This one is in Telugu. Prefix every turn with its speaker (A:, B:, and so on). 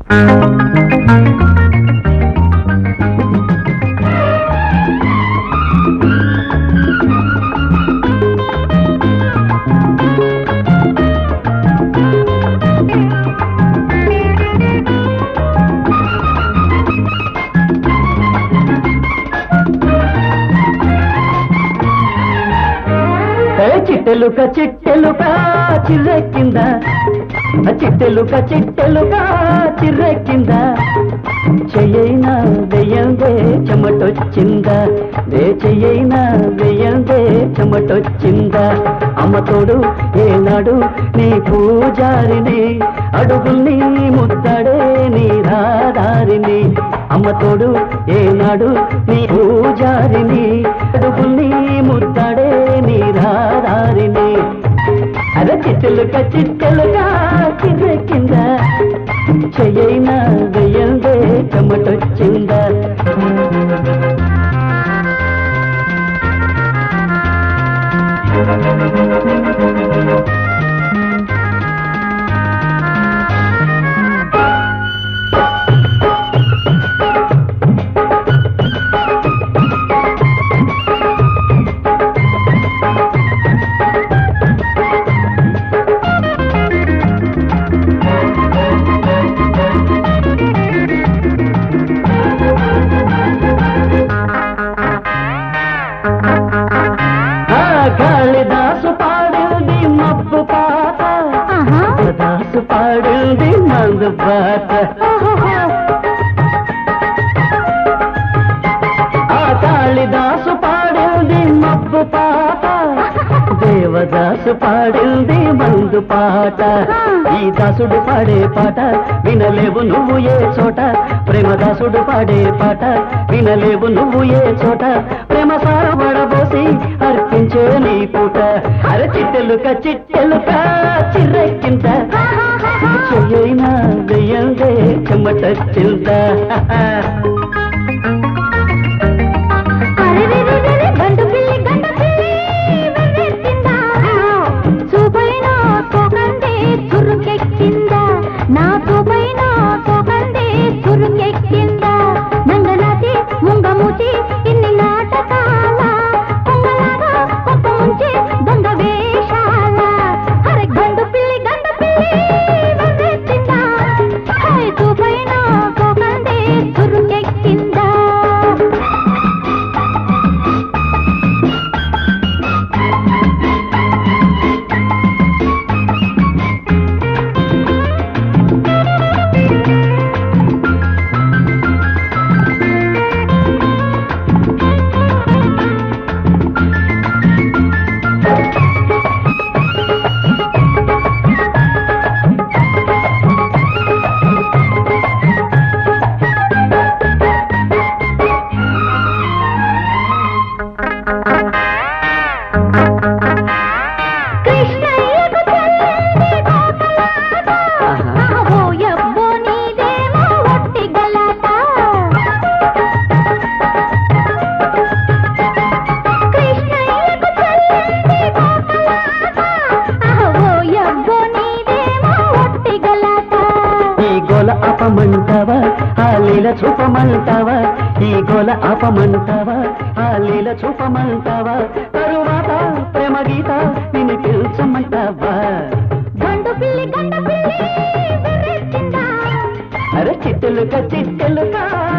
A: ఏ చిట్టెలుక చిట్టెలుక చిర్రెక్కింద చిట్టెలుక చిట్టెలుక చిర్రెక్కింద చెయ్యైనా వెయ్యందే చెమటొచ్చిందా దే చెయ్యైనా వెయ్యందే చెమటొచ్చిందా అమ్మ తోడు ఏనాడు నీ పూజారిని అడుగుల్ని ముద్దడే నీ రాదారిని అమ్మ తోడు ఏనాడు నీ పూజారిని అడుగుల్ని ముద్దడే నీ రాదారిని అర చిట్టెలుక చిట్టెలుక కింద కింద చెయ్యైనా వెయ్యందే చెమటొచ్చిందా ఆ కాళిదాసు పాడింది మబ్బు పాట
B: ఆహా.
A: దాసు పాడింది మందు పాట ఆ కాళిదాసు పాడింది మబ్బు పాట దేవదాసు పాడింది మందు పాట ఈ దాసుడు పాడే పాట వినలేవు నువ్వు ఏ చోట ప్రేమదాసుడు పాడే పాట వినలేవు నువ్వు ఏ చోట ప్రేమ సారబడబోసి అర్పించే నీ పూట అర చిట్టెలుక చిట్టెలుక చిర్రెక్కింత చెయ్యైనా వెయ్యందే చెమట చింత
B: అరెరెరెరెరె, గండు పిల్లి, గండు పిల్లి, వెర్రెత్తిందా? చూపైన సొగందే చురుకెక్కిందా? నా చూపైన సొగందే చురుకెక్కిందా? నంగనాచి, ముంగమూచి, ఇన్ని నాటకాల పొంగలాగా కొత్త ముంచి దొంగ వేషాల అరె గండు పిల్లి గండు పిల్లి వెర్రెత్తిందా? హై, చూపైన సొగందే చురుకెక్కిందా కృష్ణయ్యకు చెల్లింది గోపలాట.
A: ఆహా.
B: ఓయబ్బో నీదేమో ఒట్టి గలాట. కృష్ణయ్యకు చెల్లింది గోపలాట. ఓయబ్బో నీదేమో ఒట్టి గలాట.
A: ఈ గోల అపమంటావా ఆ లీల చూపమంటావా ఈ గోల అపమంటావా ఆ లీల చూపమంటావా తరువాత ప్రేమ గీత నిన్ను పిలుచమంటావా
B: గండు పిల్లి గండు పిల్లి వెర్రెత్తిందా?
A: అరే చిట్టెలుక చిట్టెలుక